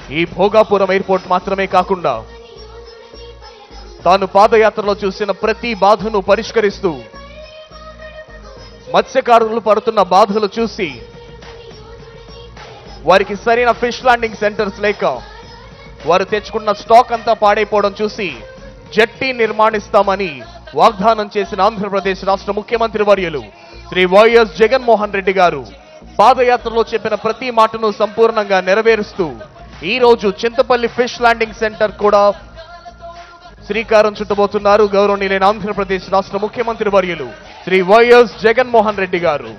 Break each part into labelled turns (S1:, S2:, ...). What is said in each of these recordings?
S1: ఈ భోగాపురం ఎయిర్పోర్ట్ మాత్రమే కాకుండా తాను పాదయాత్రలో చూసిన ప్రతి బాధను పరిష్కరిస్తూ మత్స్యకారులు పడుతున్న బాధలు చూసి వారికి సరైన ఫిష్ ల్యాండింగ్ సెంటర్స్ లేక వారు తెచ్చుకున్న స్టాక్ అంతా పాడైపోవడం చూసి జట్టి నిర్మాణిస్తామని వాగ్దానం చేసిన ఆంధ్రప్రదేశ్ రాష్ట్ర ముఖ్యమంత్రి వర్యులు శ్రీ వైఎస్ జగన్మోహన్ రెడ్డి గారు పాదయాత్రలో చెప్పిన ప్రతి మాటను సంపూర్ణంగా నెరవేరుస్తూ ఈ రోజు చింతపల్లి ఫిష్ ల్యాండింగ్ సెంటర్ కూడా శ్రీకారం చుట్టబోతున్నారు గౌరవనీయులైన ఆంధ్రప్రదేశ్ రాష్ట్ర ముఖ్యమంత్రి వర్యులు శ్రీ వైఎస్ జగన్మోహన్ రెడ్డి గారు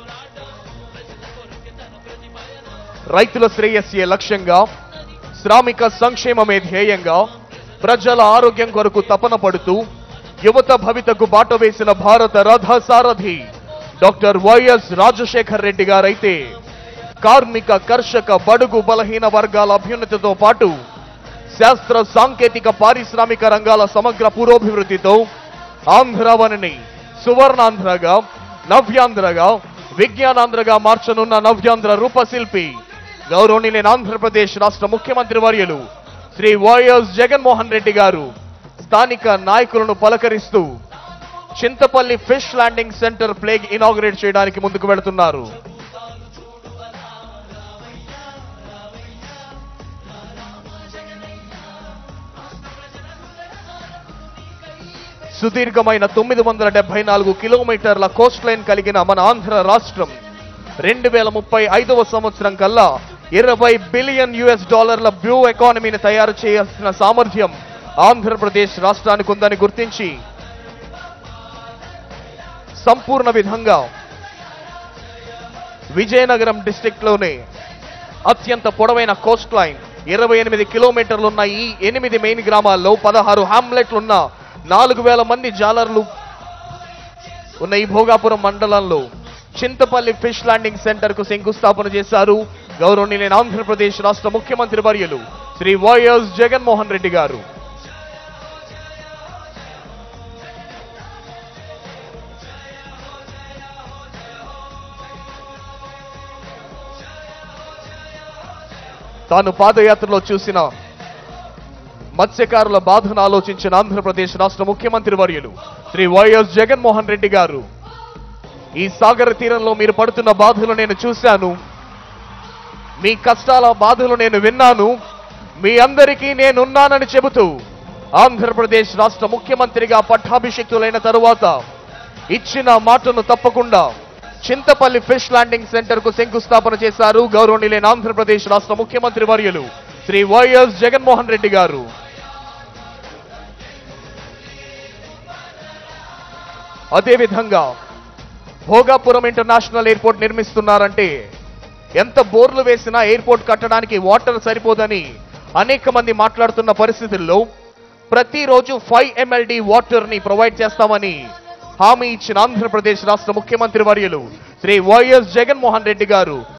S1: రైతుల శ్రేయస్సే లక్ష్యంగా శ్రామిక సంక్షేమమే ధ్యేయంగా ప్రజల ఆరోగ్యం కొరకు తపన పడుతూ యువత భవితకు బాట వేసిన భారత రథ సారథి డాక్టర్ వైఎస్ రాజశేఖర్ రెడ్డి గారైతే కార్మిక కర్షక బడుగు బలహీన వర్గాల అభ్యున్నతితో పాటు శాస్త్ర సాంకేతిక పారిశ్రామిక రంగాల సమగ్ర పురోభివృద్ధితో ఆంధ్రవనిని సువర్ణాంధ్రగా నవ్యాంధ్రగా విజ్ఞానాంధ్రగా మార్చనున్న నవ్యాంధ్ర రూపశిల్పి గౌరవనీయులైన ఆంధ్రప్రదేశ్ రాష్ట్ర ముఖ్యమంత్రి వర్యులు శ్రీ వైఎస్ జగన్మోహన్ రెడ్డి గారు స్థానిక నాయకులను పలకరిస్తూ Chintapalli fish landing centre plaque inaugurate చేయడానికి ముందుకు వెళుతున్నారు సుదీర్ఘమైన తొమ్మిది వందల డెబ్బై నాలుగు కిలోమీటర్ల కోస్ట్ లైన్ కలిగిన మన ఆంధ్ర రాష్ట్రం రెండు వేల ముప్పై ఐదవ సంవత్సరం కల్లా ఇరవై బిలియన్ యుఎస్ డాలర్ల బ్లూ ఎకానమీని తయారు చేయాల్సిన సామర్థ్యం ఆంధ్రప్రదేశ్ రాష్ట్రానికి ఉందని గుర్తించి సంపూర్ణ విధంగా విజయనగరం డిస్టిక్ లోనే అత్యంత పొడవైన కోస్ట్ లైన్ ఇరవై ఎనిమిది కిలోమీటర్లు ఉన్న ఈ ఎనిమిది మెయిన్ గ్రామాల్లో పదహారు హామ్లెట్లు ఉన్న నాలుగు వేల మంది జాలర్లు ఉన్న ఈ భోగాపురం మండలంలో చింతపల్లి ఫిష్ ల్యాండింగ్ సెంటర్ కు శంకుస్థాపన చేశారు గౌరవనీయులైన ఆంధ్రప్రదేశ్ రాష్ట్ర ముఖ్యమంత్రి వర్యులు శ్రీ వైఎస్ జగన్మోహన్ రెడ్డి గారు తాను పాదయాత్రలో చూసిన మత్స్యకారుల బాధను ఆలోచించిన ఆంధ్రప్రదేశ్ రాష్ట్ర ముఖ్యమంత్రి వర్యులు శ్రీ వైఎస్ జగన్మోహన్ రెడ్డి గారు ఈ సాగర తీరంలో మీరు పడుతున్న బాధలు నేను చూశాను మీ కష్టాల బాధలు నేను విన్నాను మీ అందరికీ నేనున్నానని చెబుతూ ఆంధ్రప్రదేశ్ రాష్ట్ర ముఖ్యమంత్రిగా పట్టాభిషిక్తులైన తరువాత ఇచ్చిన మాటను తప్పకుండా చింతపల్లి ఫిష్ ల్యాండింగ్ సెంటర్ కు శంకుస్థాపన చేశారు గౌరవనీయులైన ఆంధ్రప్రదేశ్ రాష్ట్ర ముఖ్యమంత్రి వర్యులు శ్రీ వైఎస్ జగన్మోహన్ రెడ్డి గారు అదేవిధంగా భోగాపురం ఇంటర్నేషనల్ ఎయిర్పోర్ట్ నిర్మిస్తున్నారంటే ఎంత బోర్లు వేసినా ఎయిర్పోర్ట్ కట్టడానికి వాటర్ సరిపోదని అనేక మంది మాట్లాడుతున్న పరిస్థితుల్లో ప్రతిరోజు ఫైవ్ ఎంఎల్డి వాటర్ ని ప్రొవైడ్ చేస్తామని హామీ ఇచ్చిన ఆంధ్రప్రదేశ్ రాష్ట్ర ముఖ్యమంత్రి వర్యులు శ్రీ వైఎస్ జగన్మోహన్ రెడ్డి గారు